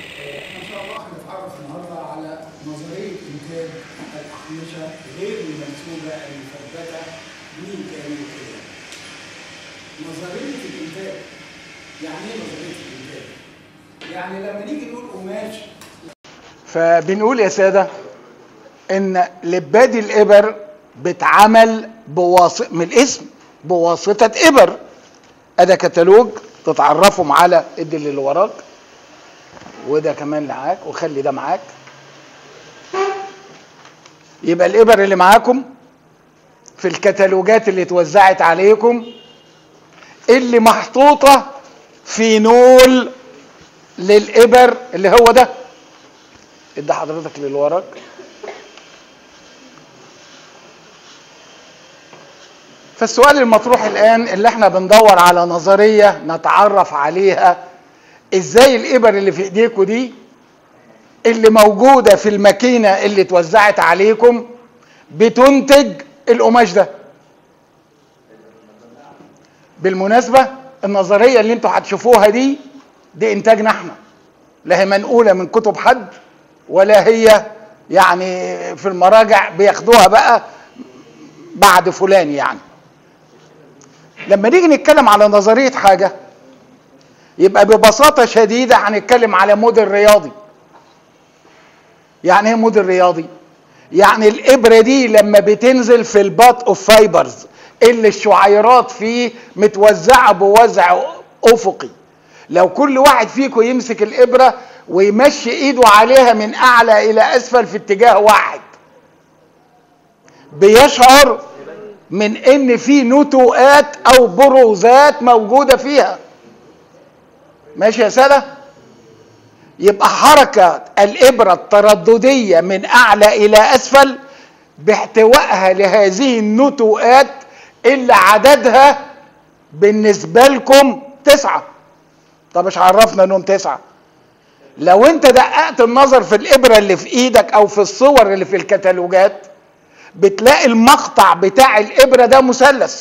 ان شاء الله هنتعرف النهارده على نظريه انتاج الاحمشه غير المنسوبه المثبته ميكانيكيا. نظريه الانتاج يعني ايه نظريه الانتاج؟ يعني لما نيجي نقول قماش فبنقول يا ساده ان لبادي الابر بتعمل بواسطه من الاسم بواسطه ابر ادا كتالوج تتعرفوا على ادي اللي وراك وده كمان معاك وخلي ده معاك يبقى الابر اللي معاكم في الكتالوجات اللي اتوزعت عليكم اللي محطوطه في نول للابر اللي هو ده ادي حضرتك اللي وراك فالسؤال المطروح الان اللي احنا بندور على نظريه نتعرف عليها ازاي الابر اللي في ايديكم دي اللي موجوده في الماكينه اللي اتوزعت عليكم بتنتج القماش ده بالمناسبه النظريه اللي انتوا هتشوفوها دي دي انتاجنا احنا لا هي منقوله من كتب حد ولا هي يعني في المراجع بياخدوها بقى بعد فلان يعني لما نيجي نتكلم على نظريه حاجه يبقى ببساطه شديده هنتكلم على موديل رياضي يعني ايه موديل رياضي يعني الابره دي لما بتنزل في البات اوف فايبرز اللي الشعيرات فيه متوزعه بوزع افقي لو كل واحد فيكم يمسك الابره ويمشي ايده عليها من اعلى الى اسفل في اتجاه واحد بيشعر من ان في نتوءات او بروزات موجوده فيها ماشي يا ساده يبقى حركه الابره التردديه من اعلى الى اسفل باحتوائها لهذه النتوءات اللي عددها بالنسبه لكم تسعه طب مش عرفنا انهم تسعه لو انت دققت النظر في الابره اللي في ايدك او في الصور اللي في الكتالوجات بتلاقي المقطع بتاع الابره ده مثلث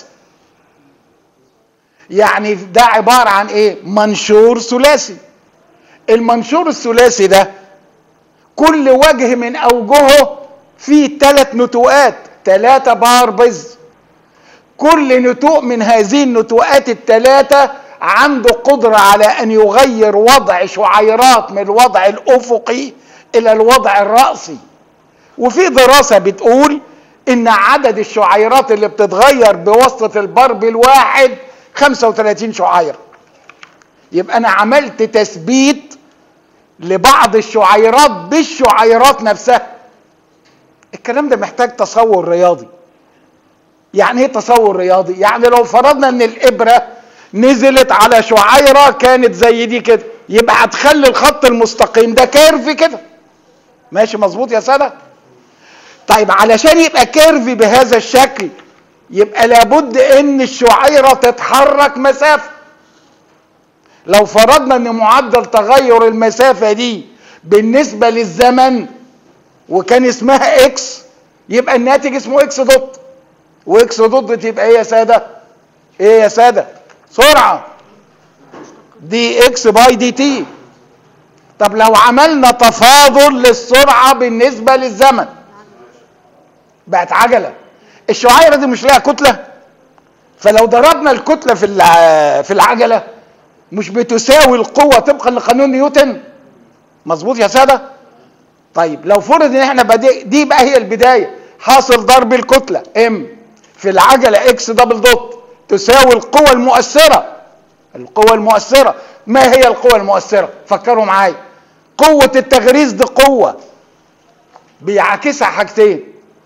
يعني ده عباره عن ايه منشور ثلاثي المنشور الثلاثي ده كل وجه من اوجهه فيه ثلاث نتوءات ثلاثه باربز كل نتوء من هذه النتوءات الثلاثه عنده قدره على ان يغير وضع شعيرات من الوضع الافقي الى الوضع الراسي وفي دراسه بتقول ان عدد الشعيرات اللي بتتغير بواسطه البرب الواحد 35 شعيره يبقى انا عملت تثبيت لبعض الشعيرات بالشعيرات نفسها الكلام ده محتاج تصور رياضي يعني ايه تصور رياضي يعني لو فرضنا ان الابره نزلت على شعيره كانت زي دي كده يبقى هتخلي الخط المستقيم ده كيرف كده ماشي مظبوط يا ساده طيب علشان يبقى كيرفي بهذا الشكل يبقى لابد ان الشعيره تتحرك مسافه لو فرضنا ان معدل تغير المسافه دي بالنسبه للزمن وكان اسمها اكس يبقى الناتج اسمه اكس دوت واكس دوت تبقى ايه يا ساده ايه يا ساده سرعه دي اكس باي دي تي طب لو عملنا تفاضل للسرعه بالنسبه للزمن بقت عجله الشعيره دي مش لها كتله فلو ضربنا الكتله في في العجله مش بتساوي القوه طبقا لقانون نيوتن مظبوط يا ساده طيب لو فرض ان احنا بدي دي بقى هي البدايه حاصل ضرب الكتله ام في العجله اكس دبل دوت تساوي القوه المؤثره القوه المؤثره ما هي القوه المؤثره فكروا معايا قوه التغريز دي قوه بيعكسها حاجتين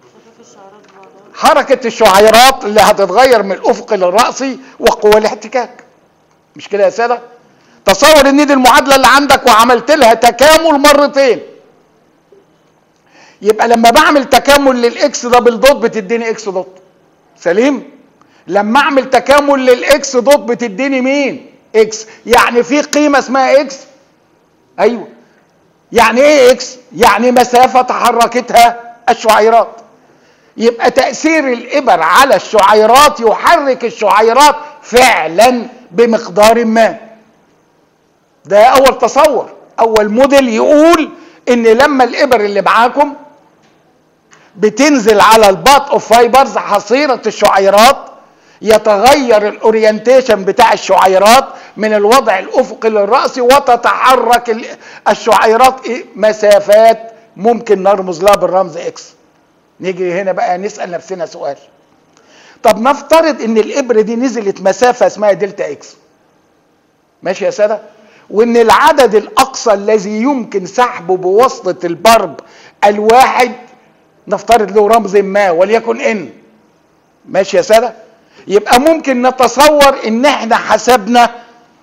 حركة الشعيرات اللي هتتغير من الأفق للرأسي وقوة الاحتكاك مش كده يا سادة تصور ان دي المعادلة اللي عندك وعملت لها تكامل مرتين يبقى لما بعمل تكامل للاكس دبل دوت بتديني اكس دوت سليم لما اعمل تكامل للاكس دوت بتديني مين اكس يعني في قيمة اسمها اكس ايوه يعني ايه اكس يعني مسافة تحركتها الشعيرات يبقى تأثير الإبر على الشعيرات يحرك الشعيرات فعلا بمقدار ما ده أول تصور اول موديل يقول ان لما الابر اللي معاكم بتنزل على الباط اوف فايبرز حصيره الشعيرات يتغير الاورينتيشن بتاع الشعيرات من الوضع الافقي للراسي وتتحرك ال- الشعيرات إيه؟ مسافات ممكن نرمز لها بالرمز اكس نيجي هنا بقى نسال نفسنا سؤال طب نفترض ان الابره دي نزلت مسافه اسمها دلتا اكس ماشي يا ساده وان العدد الاقصى الذي يمكن سحبه بواسطه البرب الواحد نفترض له رمز ما وليكن ان ماشي يا ساده يبقى ممكن نتصور ان احنا حسبنا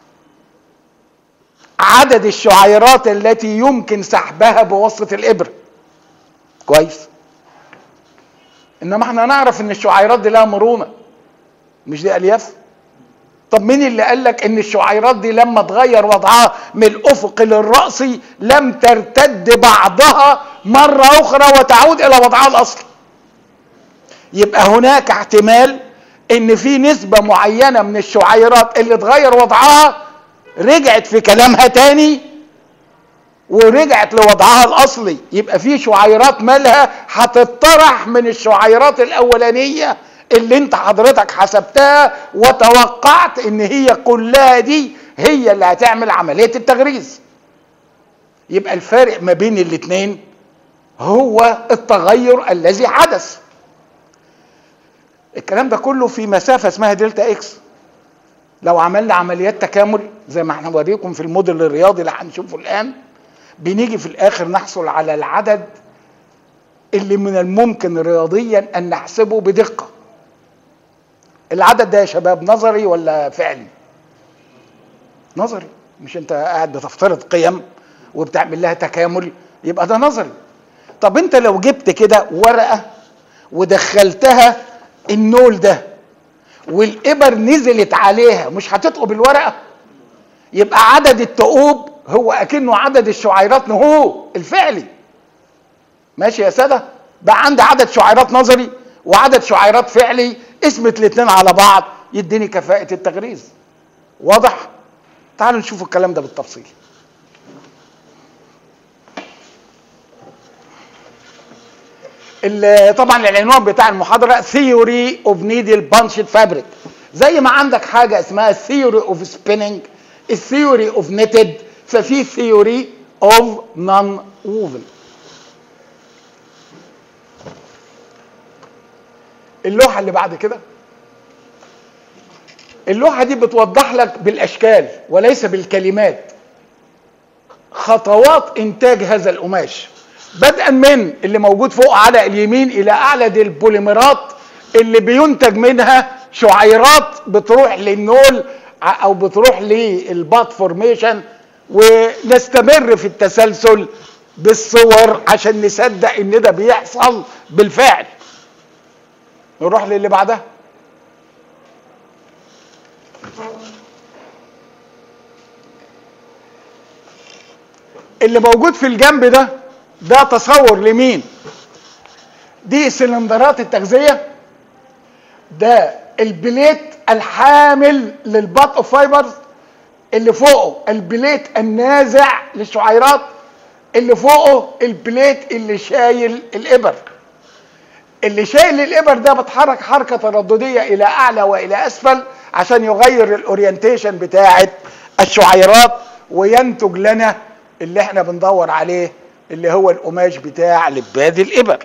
عدد الشعيرات التي يمكن سحبها بواسطه الابره كويس انما احنا نعرف ان الشعيرات دي لها مرونه مش دي الياف طب مين اللي قال لك ان الشعيرات دي لما تغير وضعها من الافق للراسي لم ترتد بعضها مره اخرى وتعود الى وضعها الاصلي يبقى هناك احتمال ان في نسبه معينه من الشعيرات اللي اتغير وضعها رجعت في كلامها تاني ورجعت لوضعها الاصلي يبقى في شعيرات مالها هتطرح من الشعيرات الاولانيه اللي انت حضرتك حسبتها وتوقعت ان هي كلها دي هي اللي هتعمل عمليه التغريز يبقى الفارق ما بين الاثنين هو التغير الذي حدث الكلام ده كله في مسافه اسمها دلتا اكس لو عملنا عمليات تكامل زي ما احنا بوريكم في الموديل الرياضي اللي هنشوفه الان بنيجي في الاخر نحصل على العدد اللي من الممكن رياضيا ان نحسبه بدقه العدد ده يا شباب نظري ولا فعلي نظري مش انت قاعد بتفترض قيم وبتعمل لها تكامل يبقى ده نظري طب انت لو جبت كده ورقه ودخلتها النول ده والابر نزلت عليها مش هتثقب الورقه يبقى عدد الثقوب هو اكنه عدد الشعيرات نهو الفعلي ماشي يا ساده بقى عندي عدد شعيرات نظري وعدد شعيرات فعلي اسمت الاثنين على بعض يديني كفاءه التغريز واضح تعالوا نشوف الكلام ده بالتفصيل ال- طبعا العنوان بتاع المحاضره ثيوري اوف نيدل بانشد فابريك زي ما عندك حاجه اسمها ثيوري اوف سبيننج الثيوري اوف نيتد ففي ثيوري اوف نون ووفن اللوحه اللي بعد كده اللوحه دي بتوضح لك بالاشكال وليس بالكلمات خطوات انتاج هذا القماش بدءا من اللي موجود فوق على اليمين الى اعلى دي البوليمرات اللي بينتج منها شعيرات بتروح للنول ع- او بتروح للبات فورميشن ونستمر في التسلسل بالصور عشان نصدق ان ده بيحصل بالفعل نروح للي بعدها اللي موجود في الجنب ده ده تصور لمين دي سلندرات التغذيه ده البليت الحامل للبات اوف فايبرز اللي فوقه البليت النازع للشعيرات اللي فوقه البليت اللي شايل الابر اللي شايل الابر ده بتحرك حركه تردديه الى اعلى والى اسفل عشان يغير الاورينتيشن بتاعه الشعيرات وينتج لنا اللي احنا بندور عليه اللي هو القماش بتاع لباد الابر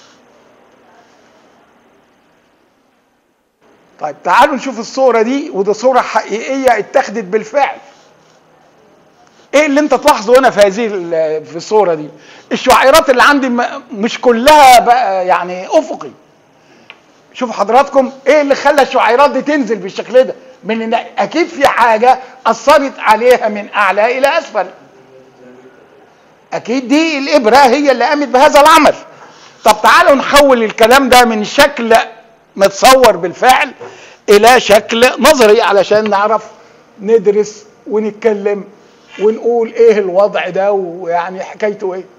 طيب تعالوا نشوف الصورة دي ودي صورة حقيقية اتخذت بالفعل ايه اللي انت تلاحظه هنا في هذه ال- في الصورة دي الشعيرات اللي عندي م- مش كلها بقى يعني افقي شوف حضراتكم ايه اللي خلى الشعيرات دي تنزل بالشكل ده من ان اكيد في حاجة اثرت عليها من اعلى الى اسفل اكيد دي الابره هي اللي قامت بهذا العمل طب تعالوا نحول الكلام ده من شكل متصور بالفعل الى شكل نظري علشان نعرف ندرس ونتكلم ونقول ايه الوضع ده ويعني حكايته ايه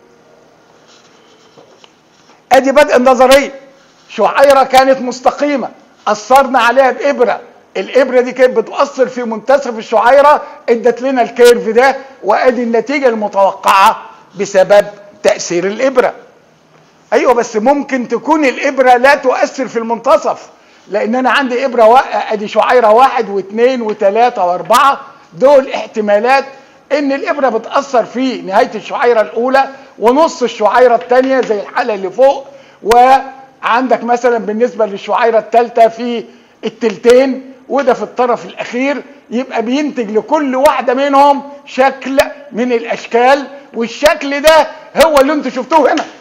ادي بدء النظريه شعيره كانت مستقيمه اثرنا عليها بابره الابره دي كانت بتؤثر في منتصف الشعيره ادت لنا الكيرف ده وادي النتيجه المتوقعه بسبب تاثير الابره ايوه بس ممكن تكون الابره لا تؤثر في المنتصف لان انا عندي ابره و... ادي شعيره واحد واثنين وثلاثه واربعه دول احتمالات ان الابره بتاثر في نهايه الشعيره الاولى ونص الشعيره الثانيه زي الحاله اللي فوق وعندك مثلا بالنسبه للشعيره الثالثه في التلتين وده في الطرف الاخير يبقى بينتج لكل واحده منهم شكل من الاشكال والشكل ده هو اللي انتوا شفتوه هنا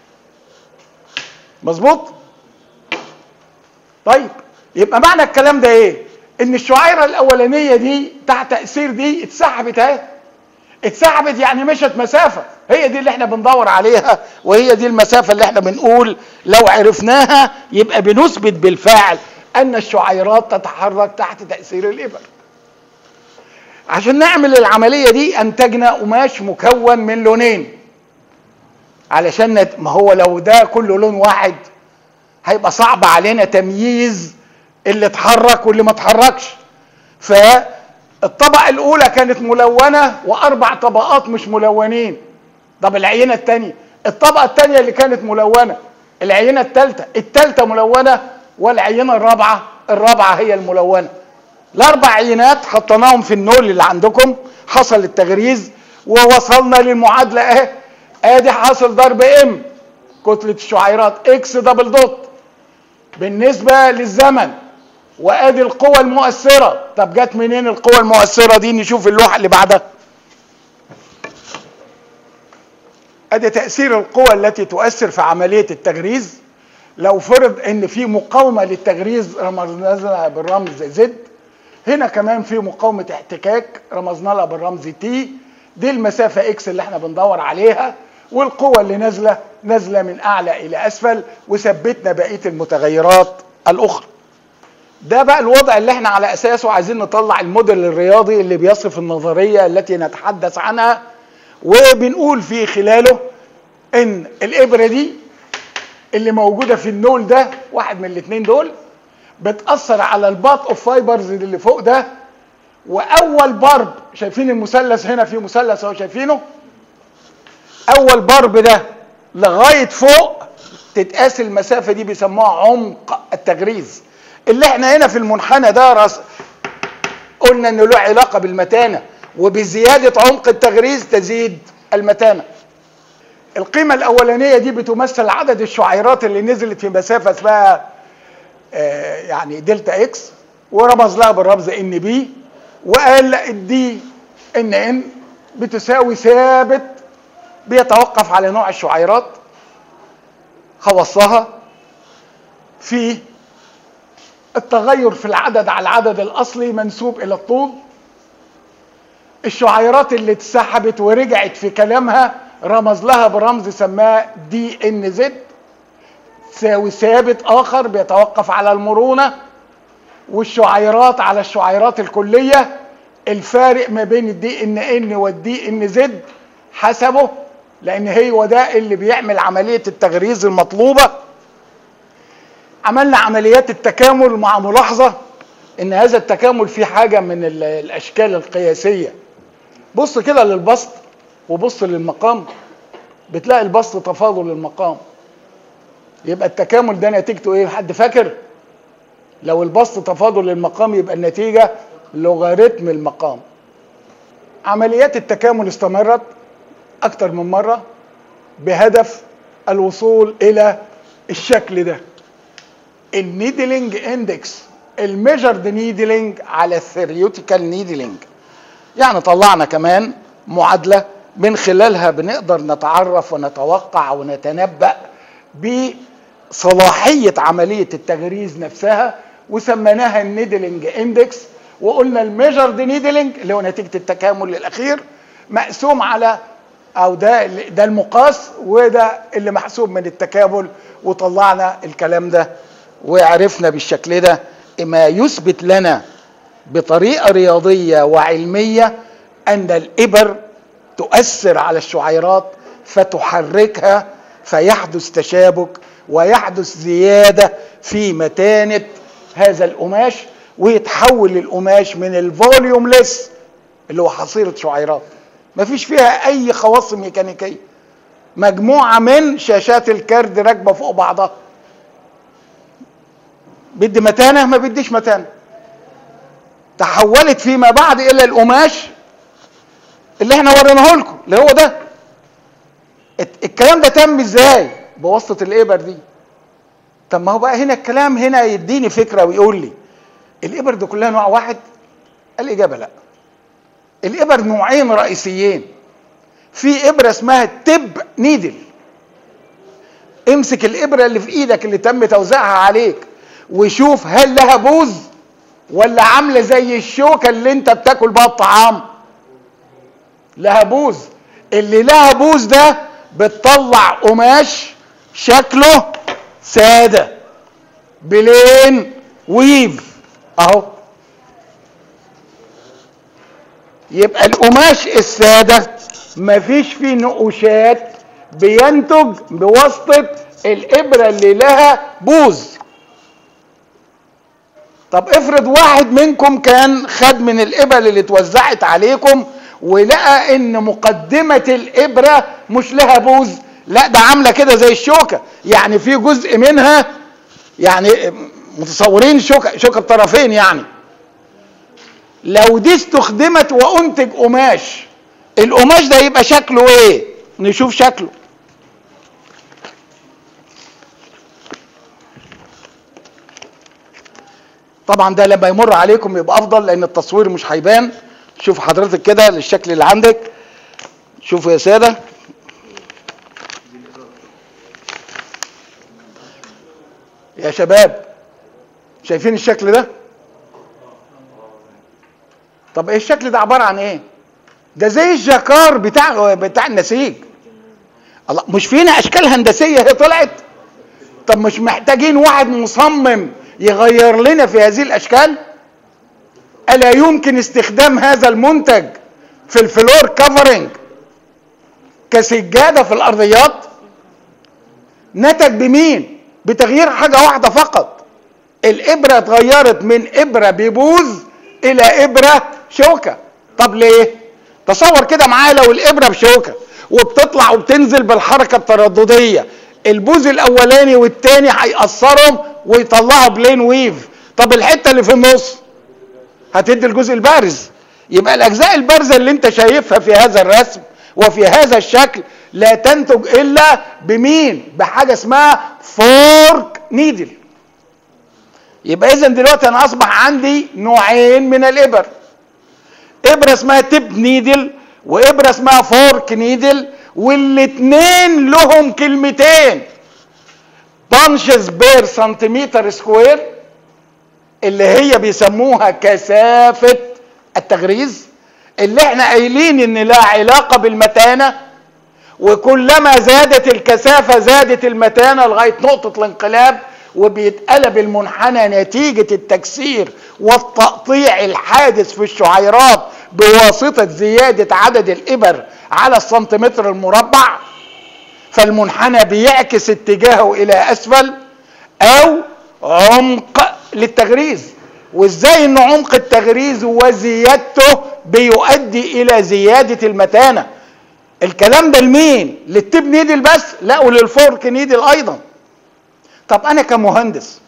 مظبوط طيب يبقى معنى الكلام ده ايه ان الشعيره الاولانيه دي تحت تاثير دي اتسحبت اهي اتسحبت يعني مشت مسافه هي دي اللي احنا بندور عليها وهي دي المسافه اللي احنا بنقول لو عرفناها يبقى بنثبت بالفعل ان الشعيرات تتحرك تحت تاثير الابر عشان نعمل العمليه دي انتجنا قماش مكون من لونين علشان نت... ما هو لو ده كله لون واحد هيبقى صعب علينا تمييز اللي اتحرك واللي ما اتحركش فالطبقه الاولى كانت ملونه واربع طبقات مش ملونين طب العينه الثانيه الطبقه الثانيه اللي كانت ملونه العينه الثالثه الثالثه ملونه والعينه الرابعه الرابعه هي الملونه الاربع عينات حطيناهم في النول اللي عندكم حصل التغريز ووصلنا للمعادله اهي ادي حاصل ضرب ام كتله الشعيرات اكس دبل دوت بالنسبه للزمن وادي القوى المؤثره طب جت منين القوى المؤثره دي نشوف اللوحه اللي بعدها ادي تاثير القوى التي تؤثر في عمليه التغريز لو فرض ان في مقاومه للتغريز رمزناها بالرمز زد هنا كمان في مقاومه احتكاك رمزنا لها بالرمز تي دي المسافه اكس اللي احنا بندور عليها والقوة اللي نازلة نازلة من أعلى إلى أسفل وثبتنا بقية المتغيرات الأخرى ده بقى الوضع اللي احنا على أساسه عايزين نطلع الموديل الرياضي اللي بيصف النظرية التي نتحدث عنها وبنقول في خلاله إن الإبرة دي اللي موجودة في النول ده واحد من الاثنين دول بتأثر على الباط اوف فايبرز اللي فوق ده وأول ضرب شايفين المثلث هنا في مثلث اهو شايفينه اول ضرب ده لغايه فوق تتقاس المسافه دي بيسموها عمق التغريز اللي احنا هنا في المنحنى ده رس قلنا انه له علاقه بالمتانه وبزياده عمق التغريز تزيد المتانه القيمه الاولانيه دي بتمثل عدد الشعيرات اللي نزلت في مسافه اسمها آه يعني دلتا اكس ورمز لها بالرمز ان بي وقال الدي ان ان بتساوي ثابت بيتوقف على نوع الشعيرات خوصها في التغير في العدد على العدد الاصلي منسوب الى الطول الشعيرات اللي اتسحبت ورجعت في كلامها رمز لها برمز سماه دي ان زد تساوي ثابت اخر بيتوقف على المرونه والشعيرات على الشعيرات الكليه الفارق ما بين الدي ان ان والدي ان زد حسبه لان هو ده اللي بيعمل عمليه التغريز المطلوبه عملنا عمليات التكامل مع ملاحظه ان هذا التكامل فيه حاجه من الاشكال القياسيه بص كده للبسط وبص للمقام بتلاقي البسط تفاضل المقام يبقى التكامل ده نتيجته ايه حد فاكر لو البسط تفاضل المقام يبقى النتيجه لوغاريتم المقام عمليات التكامل استمرت اكتر من مره بهدف الوصول الى الشكل ده النيدلينج اندكس الميجرد نيدلينج على الثيريوتيكال نيدلينج يعني طلعنا كمان معادله من خلالها بنقدر نتعرف ونتوقع ونتنبأ بصلاحيه عمليه التغريز نفسها وسميناها النيدلينج اندكس وقلنا الميجرد نيدلينج اللي هو نتيجه التكامل الاخير مقسوم على او ده ده المقاس وده اللي محسوب من التكامل وطلعنا الكلام ده وعرفنا بالشكل ده ما يثبت لنا بطريقه رياضيه وعلميه ان الابر تؤثر على الشعيرات فتحركها فيحدث تشابك ويحدث زياده في متانه هذا القماش ويتحول القماش من الفوليومليس اللي هو حصيله شعيرات مفيش فيها اي خواص ميكانيكيه مجموعه من شاشات الكارد راكبه فوق بعضها بدي متانه ما بديش متانه تحولت فيما بعد الى القماش اللي احنا وريناه لكم اللي هو ده الت- الكلام ده تم ازاي بواسطه الابر دي طب ما هو بقى هنا الكلام هنا يديني فكره ويقول لي الابر دي كلها نوع واحد الاجابه لا الابر نوعين رئيسيين في ابره اسمها تب نيدل امسك الابره اللي في ايدك اللي تم توزيعها عليك وشوف هل لها بوز ولا عامله زي الشوكه اللي انت بتاكل بها الطعام لها بوز اللي لها بوز ده بتطلع قماش شكله ساده بلين ويف اهو يبقى القماش الساده مفيش فيه نقوشات بينتج بواسطه الابره اللي لها بوز طب افرض واحد منكم كان خد من الابر اللي اتوزعت عليكم ولقى ان مقدمه الابره مش لها بوز لا ده عامله كده زي الشوكه يعني في جزء منها يعني متصورين شوكه شوكه بطرفين يعني لو دي استخدمت وانتج قماش القماش ده يبقى شكله ايه نشوف شكله طبعا ده لما يمر عليكم يبقى افضل لان التصوير مش هيبان شوف حضرتك كده الشكل اللي عندك شوفوا يا ساده يا شباب شايفين الشكل ده طب ايه الشكل ده عباره عن ايه ده زي الجاكار بتاع بتاع النسيج الله مش فينا اشكال هندسيه هي طلعت طب مش محتاجين واحد مصمم يغير لنا في هذه الاشكال الا يمكن استخدام هذا المنتج في الفلور كفرنج كسجاده في الارضيات نتج بمين بتغيير حاجه واحده فقط الابره اتغيرت من ابره ببوز الى ابره شوكه طب ليه تصور كده معايا لو الابره بشوكه وبتطلع وبتنزل بالحركه التردديه البوز الاولاني والتاني هيأثرهم ويطلعوا بلين ويف طب الحته اللي في النص هتدي الجزء البارز يبقى الاجزاء البارزه اللي انت شايفها في هذا الرسم وفي هذا الشكل لا تنتج الا بمين بحاجه اسمها فورك نيدل يبقى اذا دلوقتي انا اصبح عندي نوعين من الابر ابره اسمها تب نيدل وابره اسمها فورك نيدل والاثنين لهم كلمتين بانشز بير سنتيمتر سكوير اللي هي بيسموها كثافه التغريز اللي احنا قايلين ان لها علاقه بالمتانه وكلما زادت الكثافه زادت المتانه لغايه نقطه الانقلاب وبيتقلب المنحنى نتيجه التكسير والتقطيع الحادث في الشعيرات بواسطه زياده عدد الابر على السنتيمتر المربع فالمنحنى بيعكس اتجاهه الى اسفل او عمق للتغريز وازاي ان عمق التغريز وزيادته بيؤدي الى زياده المتانه الكلام ده لمين للتيب نيدل بس لا وللفورك نيدل ايضا طب انا كمهندس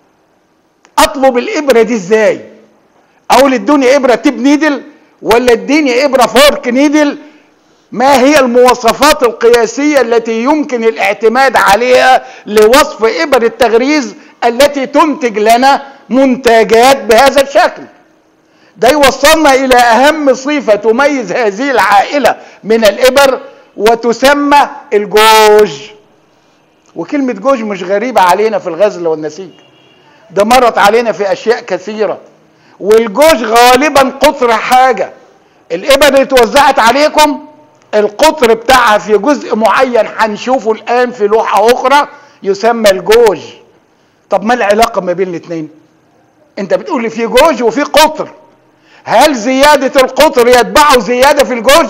اطلب الابره دي ازاي اقول ادوني ابره تيب نيدل ولا اديني ابره فورك نيدل ما هي المواصفات القياسيه التي يمكن الاعتماد عليها لوصف ابر التغريز التي تنتج لنا منتجات بهذا الشكل ده يوصلنا الى اهم صفه تميز هذه العائله من الابر وتسمى الجوج وكلمه جوج مش غريبه علينا في الغزل والنسيج ده مرت علينا في اشياء كثيره والجوج غالبا قطر حاجه الابر اللي اتوزعت عليكم القطر بتاعها في جزء معين هنشوفه الان في لوحه اخرى يسمى الجوج طب ما العلاقه ما بين الاثنين انت بتقول لي في جوج وفي قطر هل زياده القطر يتبعه زياده في الجوج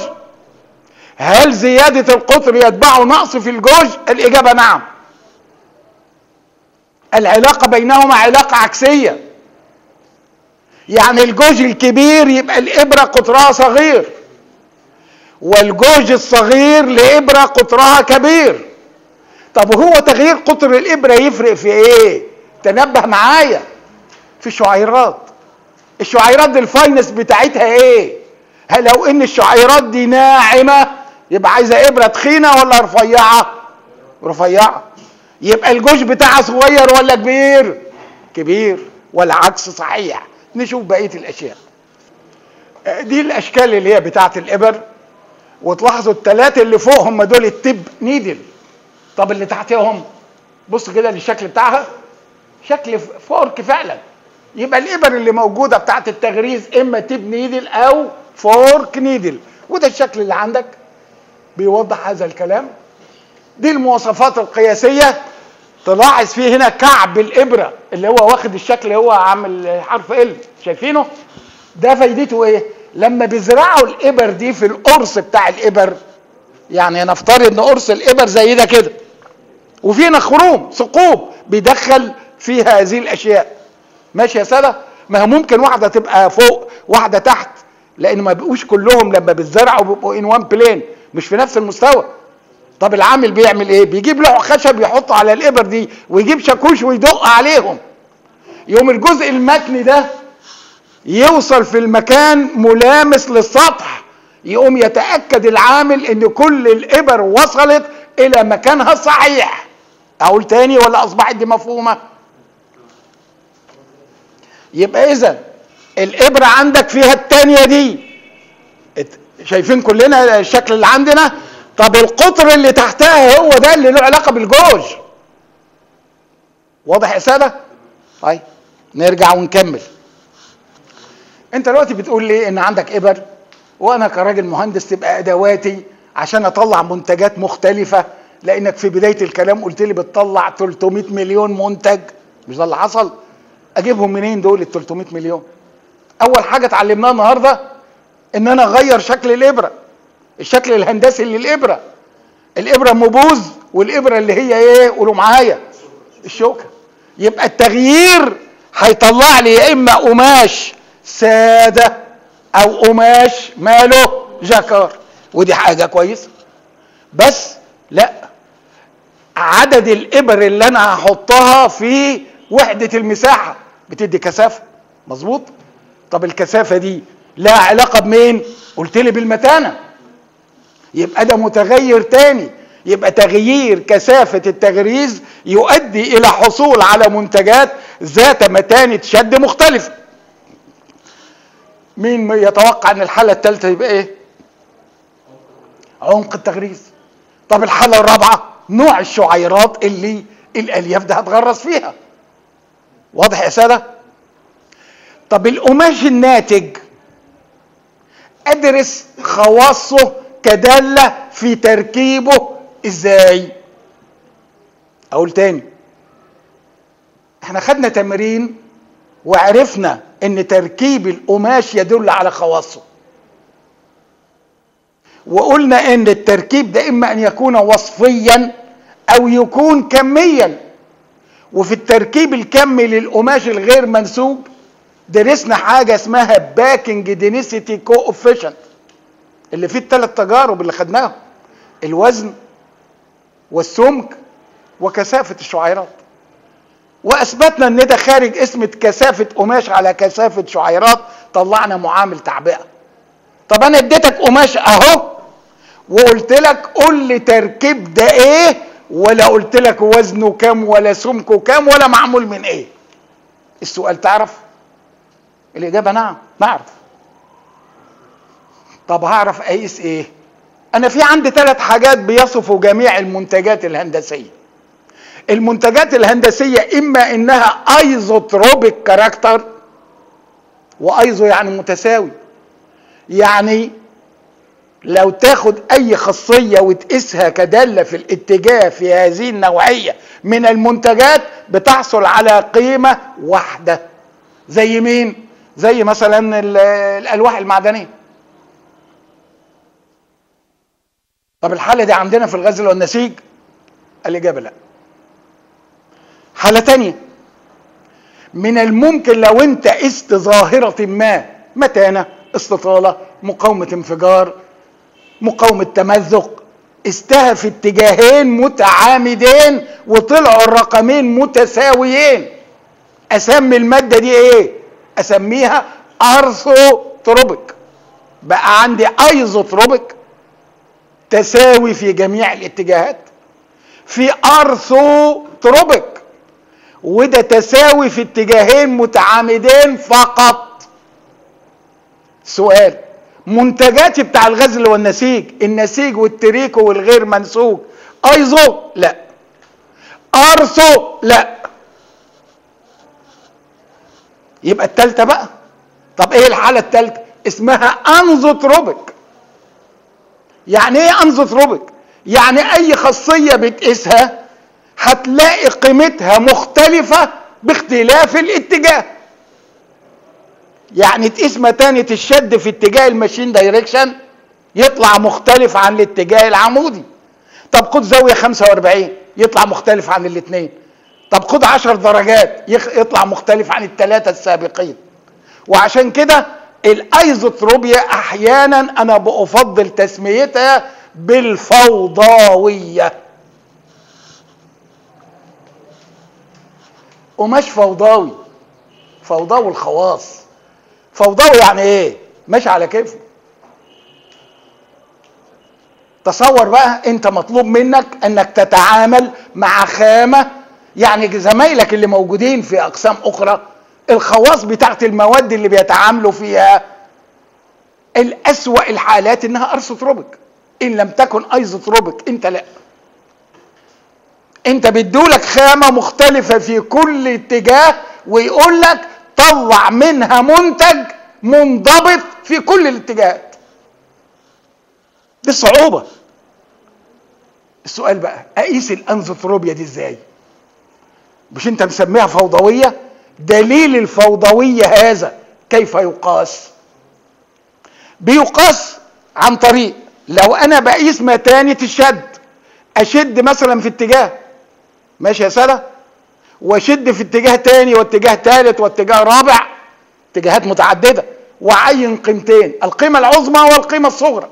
هل زياده القطر يتبعه نقص في الجوج الاجابه نعم العلاقه بينهما علاقه عكسيه يعني الجوج الكبير يبقى الابره قطرها صغير والجوج الصغير لابره قطرها كبير طب وهو تغيير قطر الابره يفرق في ايه تنبه معايا في شعيرات الشعيرات دي الفاينس بتاعتها ايه هل لو ان الشعيرات دي ناعمه يبقى عايزه ابره تخينه ولا رفيعه رفيعه يبقى الجوش بتاعها صغير ولا كبير كبير والعكس صحيح نشوف بقيه الاشياء دي الاشكال اللي هي بتاعت الابر وتلاحظوا الثلاثه اللي فوق هم دول التب نيدل طب اللي تحتهم بص كده للشكل بتاعها شكل فورك فعلا يبقى الابر اللي موجوده بتاعت التغريز اما تب نيدل او فورك نيدل وده الشكل اللي عندك بيوضح هذا الكلام دي المواصفات القياسيه تلاحظ فيه هنا كعب الابره اللي هو واخد الشكل اللي هو عامل حرف ال شايفينه ده فايدته ايه لما بيزرعوا الابر دي في القرص بتاع الابر يعني نفترض ان قرص الابر زي ده كده وفي خروم ثقوب بيدخل فيها هذه الاشياء ماشي يا ساده ما هو ممكن واحده تبقى فوق واحده تحت لان ما بيبقوش كلهم لما بيتزرعوا بيبقوا ان وان بلين مش في نفس المستوى طب العامل بيعمل ايه بيجيب لوح خشب يحطه على الابر دي ويجيب شاكوش ويدق عليهم يوم الجزء المتني ده يوصل في المكان ملامس للسطح يقوم يتاكد العامل ان كل الابر وصلت الى مكانها الصحيح اقول تاني ولا اصبحت دي مفهومه يبقى اذا الابره عندك فيها التانية دي شايفين كلنا الشكل اللي عندنا طب القطر اللي تحتها هو ده اللي له علاقه بالجوج واضح يا ساده طيب نرجع ونكمل انت دلوقتي بتقول لي ان عندك ابر وانا كراجل مهندس تبقى ادواتي عشان اطلع منتجات مختلفه لانك في بدايه الكلام قلت لي بتطلع 300 مليون منتج مش ده اللي حصل اجيبهم منين دول ال 300 مليون اول حاجه اتعلمناها النهارده ان انا اغير شكل الابره الشكل الهندسي للابره الابره مبوز والابره اللي هي ايه قولوا معايا الشوكه يبقى التغيير هيطلع لي يا اما قماش ساده او قماش ماله جاكار ودي حاجه كويسه بس لا عدد الابر اللي انا هحطها في وحده المساحه بتدي كثافه مظبوط طب الكثافه دي لها علاقه بمين قلت لي بالمتانه يبقى ده متغير تاني يبقى تغيير كثافة التغريز يؤدي إلى حصول على منتجات ذات متانة شد مختلفة مين يتوقع أن الحالة الثالثة يبقى إيه؟ عمق التغريز طب الحالة الرابعة نوع الشعيرات اللي الألياف ده هتغرس فيها واضح يا سادة؟ طب القماش الناتج أدرس خواصه كدالة في تركيبه ازاي اقول تاني احنا خدنا تمرين وعرفنا ان تركيب القماش يدل على خواصه وقلنا ان التركيب ده اما ان يكون وصفيا او يكون كميا وفي التركيب الكمي للقماش الغير منسوب درسنا حاجه اسمها باكنج دينيسيتي كوفيشنت اللي فيه الثلاث تجارب اللي خدناهم الوزن والسمك وكثافة الشعيرات وأثبتنا إن ده خارج اسم كثافة قماش على كثافة شعيرات طلعنا معامل تعبئة طب أنا اديتك قماش أهو وقلت لك قول لي تركيب ده إيه ولا قلت لك وزنه كام ولا سمكه كام ولا معمول من إيه السؤال تعرف الإجابة نعم نعرف طب هعرف اقيس ايه انا في عندي ثلاث حاجات بيصفوا جميع المنتجات الهندسيه المنتجات الهندسيه اما انها ايزوتروبيك كاركتر وايزو يعني متساوي يعني لو تاخد اي خاصيه وتقيسها كداله في الاتجاه في هذه النوعيه من المنتجات بتحصل على قيمه واحده زي مين زي مثلا الالواح المعدنيه طب الحالة دي عندنا في الغزل والنسيج الإجابة لا حالة تانية من الممكن لو انت قست ظاهرة ما متانة استطالة مقاومة انفجار مقاومة تمزق استها في اتجاهين متعامدين وطلعوا الرقمين متساويين اسمي المادة دي ايه اسميها ارثوتروبيك بقى عندي ايزوتروبيك تساوي في جميع الاتجاهات في ارثوتروبيك وده تساوي في اتجاهين متعامدين فقط سؤال منتجاتي بتاع الغزل والنسيج النسيج والتريكو والغير منسوج ايزو لا ارثو لا يبقى التالتة بقى طب ايه الحالة التالتة اسمها انزوتروبيك يعني ايه انزوتروبيك يعني اي خاصية بتقيسها هتلاقي قيمتها مختلفة باختلاف الاتجاه يعني تقيس متانة الشد في اتجاه الماشين دايركشن يطلع مختلف عن الاتجاه العمودي طب خد زاوية 45 يطلع مختلف عن الاثنين طب خد 10 درجات يطلع مختلف عن الثلاثة السابقين وعشان كده الايزوتروبيا احيانا انا بفضل تسميتها بالفوضاويه قماش فوضاوي فوضاوي الخواص فوضاوي يعني ايه ماشي على كيفه تصور بقى انت مطلوب منك انك تتعامل مع خامة يعني زمايلك اللي موجودين في اقسام اخرى الخواص بتاعت المواد اللي بيتعاملوا فيها الاسوأ الحالات انها ارثوتروبيك ان لم تكن ايزوتروبيك انت لا انت بيدولك خامة مختلفة في كل اتجاه ويقول لك طلع منها منتج منضبط في كل الاتجاهات دي الصعوبة السؤال بقى اقيس الانزوتروبيا دي ازاي مش انت مسميها فوضوية دليل الفوضوية هذا كيف يقاس بيقاس عن طريق لو انا بقيس متانة الشد اشد مثلا في اتجاه ماشي يا سادة واشد في اتجاه تاني واتجاه تالت واتجاه رابع اتجاهات متعددة وعين قيمتين القيمة العظمى والقيمة الصغرى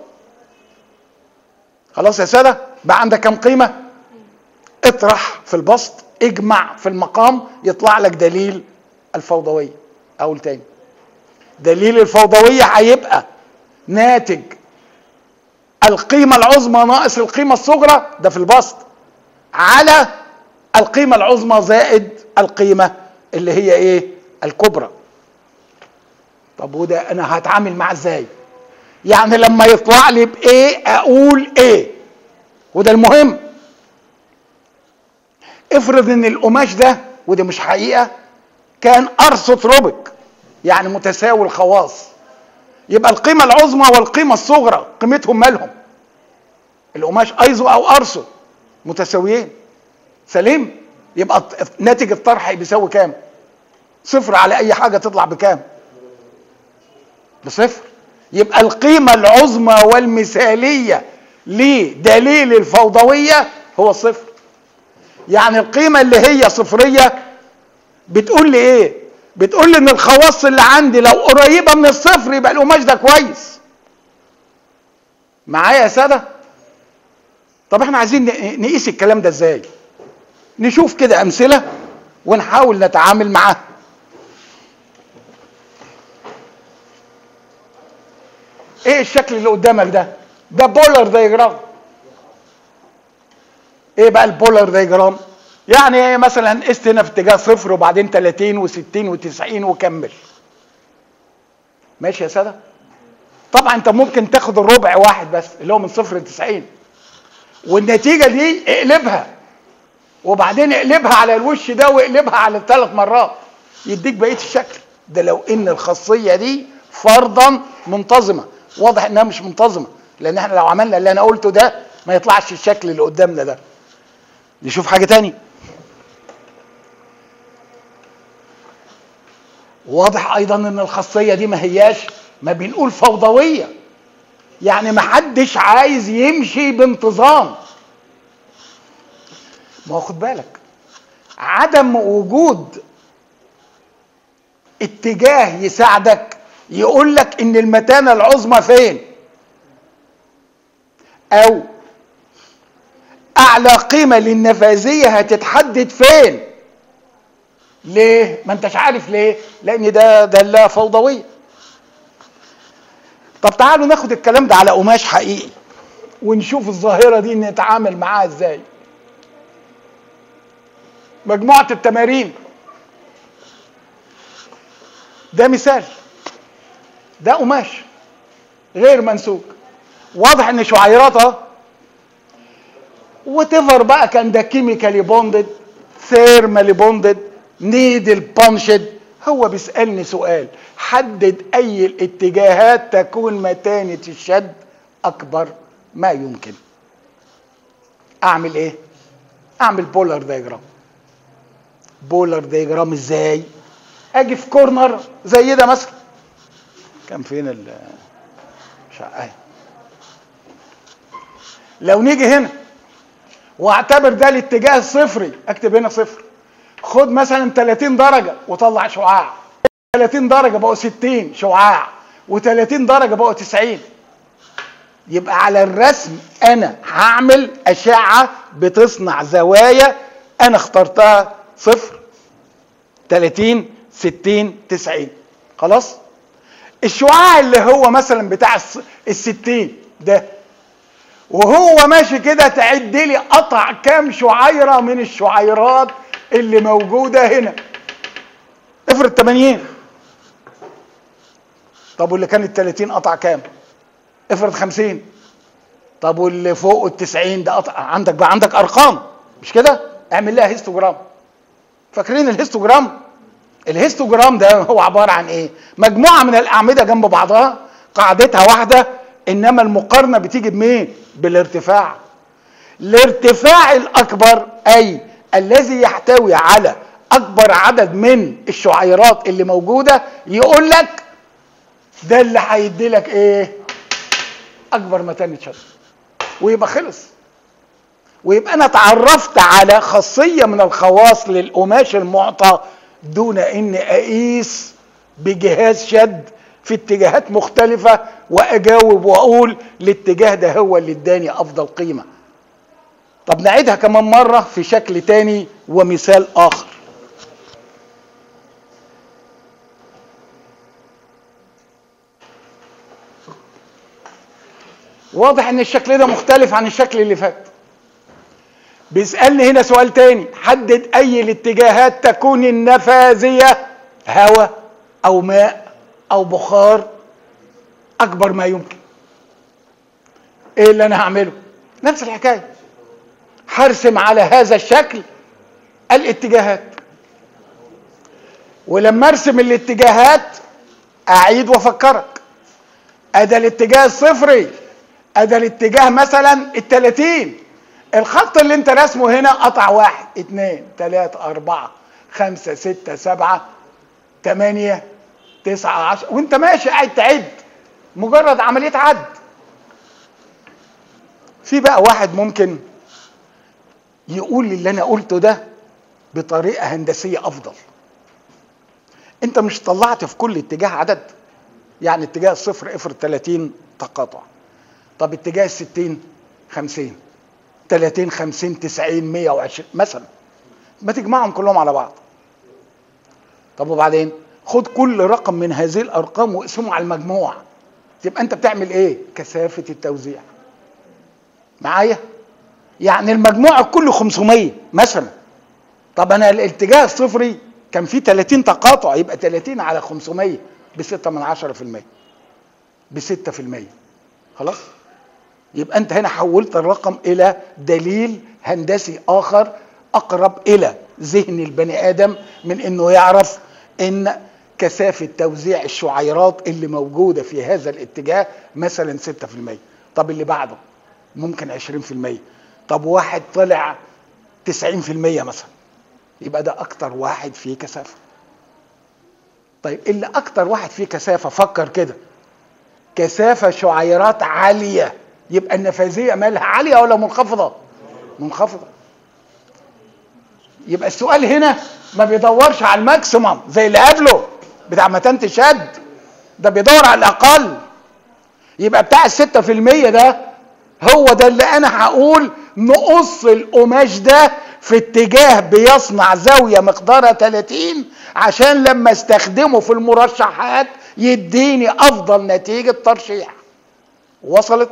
خلاص يا سادة بقى عندك كم قيمة اطرح في البسط اجمع في المقام يطلع لك دليل الفوضوية اقول تاني دليل الفوضوية هيبقى ناتج القيمة العظمى ناقص القيمة الصغرى ده في البسط على القيمة العظمى زائد القيمة اللي هي ايه الكبرى طب وده انا هتعامل معاه ازاي يعني لما يطلع لي بايه اقول ايه وده المهم افرض ان القماش ده وده مش حقيقة كان ارثوتروبيك يعني متساوي الخواص يبقى القيمة العظمى والقيمة الصغرى قيمتهم مالهم القماش ايزو او ارثو متساويين سليم يبقى ناتج الطرح بيساوي كام صفر على اي حاجة تطلع بكام بصفر يبقى القيمة العظمى والمثالية لدليل الفوضوية هو صفر يعني القيمة اللي هي صفرية بتقول لي ايه بتقول لي ان الخواص اللي عندي لو قريبة من الصفر يبقى القماش ده كويس معايا يا سادة طب احنا عايزين نقيس الكلام ده ازاي نشوف كده امثلة ونحاول نتعامل معاها ايه الشكل اللي قدامك ده ده بولر دايجرام ايه بقى البولر دايجرام يعني ايه مثلا قست هنا في اتجاه صفر وبعدين 30 و60 و90 وكمل ماشي يا ساده طبعا انت ممكن تاخد الربع واحد بس اللي هو من صفر ل 90 والنتيجه دي اقلبها وبعدين اقلبها على الوش ده واقلبها على ثلاث مرات يديك بقيه الشكل ده لو ان الخاصيه دي فرضا منتظمه واضح انها مش منتظمه لان احنا لو عملنا اللي انا قلته ده ما يطلعش الشكل اللي قدامنا ده نشوف حاجه تاني واضح ايضا ان الخاصيه دي ما هياش ما بنقول فوضويه يعني ما حدش عايز يمشي بانتظام ما هو خد بالك عدم وجود اتجاه يساعدك يقول لك ان المتانه العظمى فين او اعلى قيمه للنفاذيه هتتحدد فين ليه ما انتش عارف ليه لان ده دلاله فوضويه طب تعالوا ناخد الكلام ده على قماش حقيقي ونشوف الظاهره دي نتعامل معاها ازاي مجموعه التمارين ده مثال ده قماش غير منسوج واضح ان شعيراتها وتفر بقى كان ده كيميكالي بوندد ثيرمالي بوندد نيدل بانشد هو بيسالني سؤال حدد اي الاتجاهات تكون متانه الشد اكبر ما يمكن اعمل ايه اعمل بولر دايجرام بولر دايجرام ازاي اجي في كورنر زي ده مثلا كان فين ال شقاية لو نيجي هنا واعتبر ده الاتجاه الصفري اكتب هنا صفر خد مثلا 30 درجة وطلع شعاع 30 درجة بقوا 60 شعاع و30 درجة بقوا 90 يبقى على الرسم انا هعمل اشعة بتصنع زوايا انا اخترتها صفر 30 60 90 خلاص الشعاع اللي هو مثلا بتاع ال 60 ده وهو ماشي كده تعد لي قطع كام شعيره من الشعيرات اللي موجوده هنا افرض 80 طب واللي كان ال 30 قطع كام افرض 50 طب واللي فوق ال 90 ده قطع عندك بقى عندك ارقام مش كده اعمل لها هيستوجرام فاكرين الهيستوجرام الهيستوجرام ده هو عباره عن ايه مجموعه من الاعمده جنب بعضها قاعدتها واحده انما المقارنه بتيجي بمين بالارتفاع الارتفاع الاكبر اي الذي يحتوي على اكبر عدد من الشعيرات اللي موجوده يقول لك ده اللي هيدي لك ايه اكبر متانه شد ويبقى خلص ويبقى انا اتعرفت على خاصيه من الخواص للقماش المعطى دون ان اقيس بجهاز شد في اتجاهات مختلفة واجاوب واقول الاتجاه ده هو اللي اداني افضل قيمة طب نعيدها كمان مرة في شكل تاني ومثال اخر واضح ان الشكل ده مختلف عن الشكل اللي فات بيسألني هنا سؤال تاني حدد أي الاتجاهات تكون النفاذية هواء أو ماء أو بخار أكبر ما يمكن إيه اللي أنا هعمله نفس الحكاية هرسم على هذا الشكل الاتجاهات ولما ارسم الاتجاهات اعيد وافكرك ادى الاتجاه الصفري ادى الاتجاه مثلا التلاتين الخط اللي انت رسمه هنا قطع واحد اتنين تلاتة اربعة خمسة ستة سبعة تمانية تسعة عشرة وانت ماشي قاعد تعد مجرد عملية عد في بقى واحد ممكن يقول اللي انا قلته ده بطريقة هندسية افضل انت مش طلعت في كل اتجاه عدد يعني اتجاه الصفر افرض 30 تقاطع طب اتجاه الستين 50 30 50 90 120 مثلا ما تجمعهم كلهم على بعض طب وبعدين خد كل رقم من هذه الارقام واقسمه على المجموع تبقى انت بتعمل ايه كثافه التوزيع معايا يعني المجموع كله 500 مثلا طب انا الاتجاه الصفري كان فيه 30 تقاطع يبقى 30 على 500 ب 6 من 10% ب 6% خلاص يبقى انت هنا حولت الرقم الى دليل هندسي اخر اقرب الى ذهن البني ادم من انه يعرف ان كثافه توزيع الشعيرات اللي موجوده في هذا الاتجاه مثلا 6% طب اللي بعده ممكن 20% طب واحد طلع 90% مثلا يبقى ده اكتر واحد فيه كثافه طيب اللي اكتر واحد فيه كثافه فكر كده كثافه شعيرات عاليه يبقى النفاذيه مالها عاليه ولا منخفضه منخفضه يبقى السؤال هنا ما بيدورش على الماكسيمم زي اللي قبله بتاع متانة الشد ده بيدور على الاقل يبقى بتاع الستة في المية ده هو ده اللي انا هقول نقص القماش ده في اتجاه بيصنع زاوية مقدارها 30 عشان لما استخدمه في المرشحات يديني افضل نتيجة ترشيح وصلت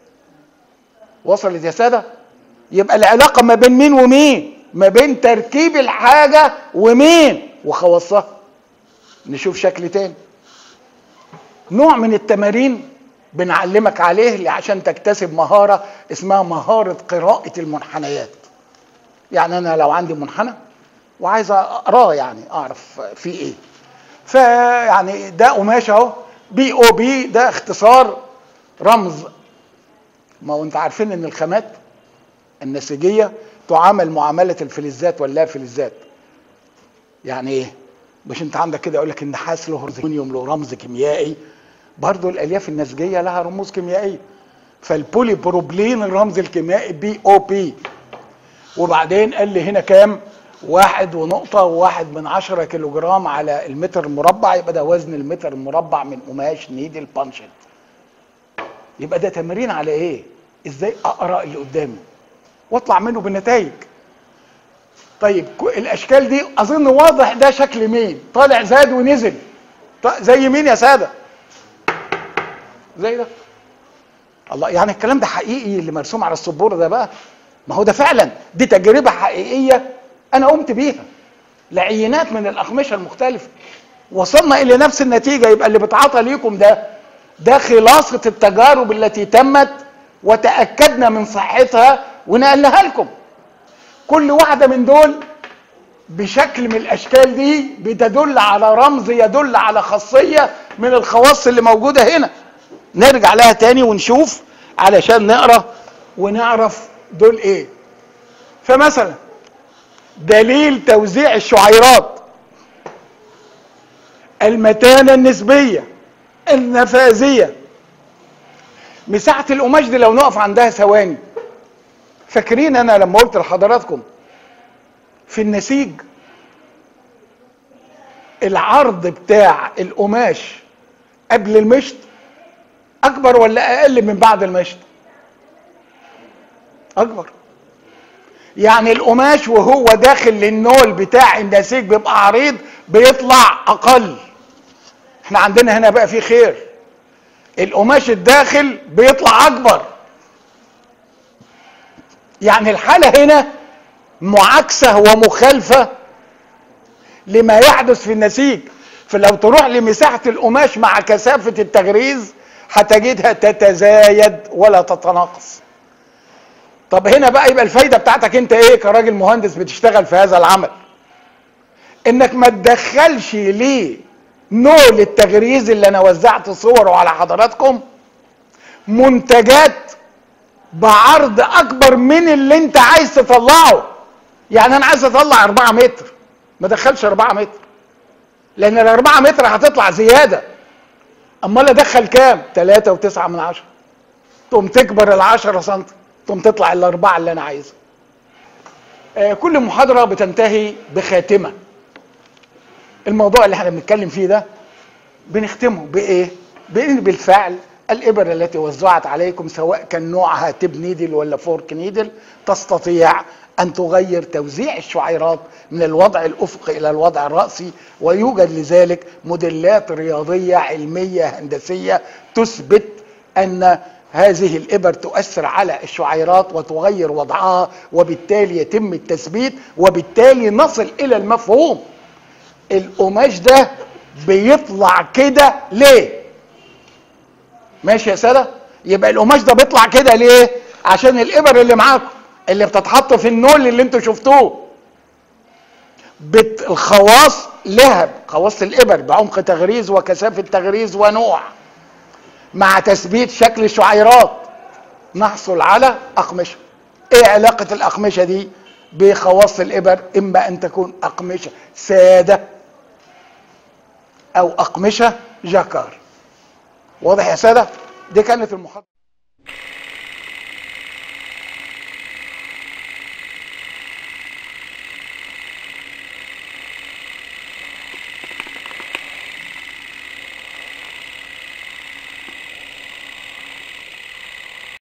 وصلت يا سادة يبقى العلاقة ما بين مين ومين ما بين تركيب الحاجة ومين وخواصها نشوف شكل تاني نوع من التمارين بنعلمك عليه عشان تكتسب مهارة اسمها مهارة قراءة المنحنيات يعني أنا لو عندي منحنى وعايز أقراه يعني أعرف فيه إيه فيعني ده قماش أهو بي أو بي ده اختصار رمز ما هو أنت عارفين إن الخامات النسيجية تعامل معاملة الفلزات واللا فلزات يعني إيه؟ مش أنت عندك كده يقول لك النحاس له رمزيوم له رمز كيميائي برضو الالياف النسجيه لها رموز كيميائيه فالبولي بروبلين الرمز الكيميائي بي او بي وبعدين قال لي هنا كام واحد ونقطة وواحد من عشرة كيلو جرام على المتر المربع يبقى ده وزن المتر المربع من قماش نيدل بانشت يبقى ده تمرين على ايه ازاي اقرا اللي قدامي واطلع منه بالنتائج طيب الاشكال دي اظن واضح ده شكل مين طالع زاد ونزل زي مين يا ساده زي ده الله يعني الكلام ده حقيقي اللي مرسوم على السبوره ده بقى ما هو ده فعلا دي تجربه حقيقيه انا قمت بيها لعينات من الاقمشه المختلفه وصلنا الى نفس النتيجه يبقى اللي بتعاطى ليكم ده ده خلاصه التجارب التي تمت وتاكدنا من صحتها ونقلها لكم كل واحده من دول بشكل من الاشكال دي بتدل على رمز يدل على خاصيه من الخواص اللي موجوده هنا نرجع لها تاني ونشوف علشان نقرا ونعرف دول ايه فمثلا دليل توزيع الشعيرات المتانة النسبية النفاذية مساحة القماش دي لو نقف عندها ثواني فاكرين انا لما قلت لحضراتكم في النسيج العرض بتاع القماش قبل المشط اكبر ولا اقل من بعد المشط اكبر يعني القماش وهو داخل للنول بتاع النسيج بيبقى عريض بيطلع اقل احنا عندنا هنا بقى في خير القماش الداخل بيطلع اكبر يعني الحاله هنا معاكسه ومخالفه لما يحدث في النسيج فلو تروح لمساحه القماش مع كثافه التغريز هتجدها تتزايد ولا تتناقص طب هنا بقى يبقى الفايده بتاعتك انت ايه كراجل مهندس بتشتغل في هذا العمل انك ما تدخلش ليه نول التغريز اللي انا وزعت صوره على حضراتكم منتجات بعرض اكبر من اللي انت عايز تطلعه يعني انا عايز اطلع 4 متر ما دخلش 4 متر لان ال 4 متر هتطلع زياده امال ادخل كام 3 و9 من عشرة تقوم تكبر ال 10 سم تقوم تطلع الاربعه اللي انا عايزها آه كل محاضره بتنتهي بخاتمه الموضوع اللي احنا بنتكلم فيه ده بنختمه بايه بان بالفعل الابر التي وزعت عليكم سواء كان نوعها تب نيدل ولا فورك نيدل تستطيع ان تغير توزيع الشعيرات من الوضع الافقي الى الوضع الراسي ويوجد لذلك موديلات رياضيه علميه هندسيه تثبت ان هذه الابر تؤثر على الشعيرات وتغير وضعها وبالتالي يتم التثبيت وبالتالي نصل الى المفهوم القماش ده بيطلع كده ليه ماشي يا ساده يبقى القماش ده بيطلع كده ليه عشان الابر اللي معاكم اللي بتتحط في النول اللي انتوا شفتوه بت الخواص لها خواص الابر بعمق تغريز وكثافه تغريز ونوع مع تثبيت شكل الشعيرات نحصل على اقمشه ايه علاقه الاقمشه دي بخواص الابر اما ان تكون اقمشه ساده او اقمشه جاكار واضح يا ساده دي كانت المحاضره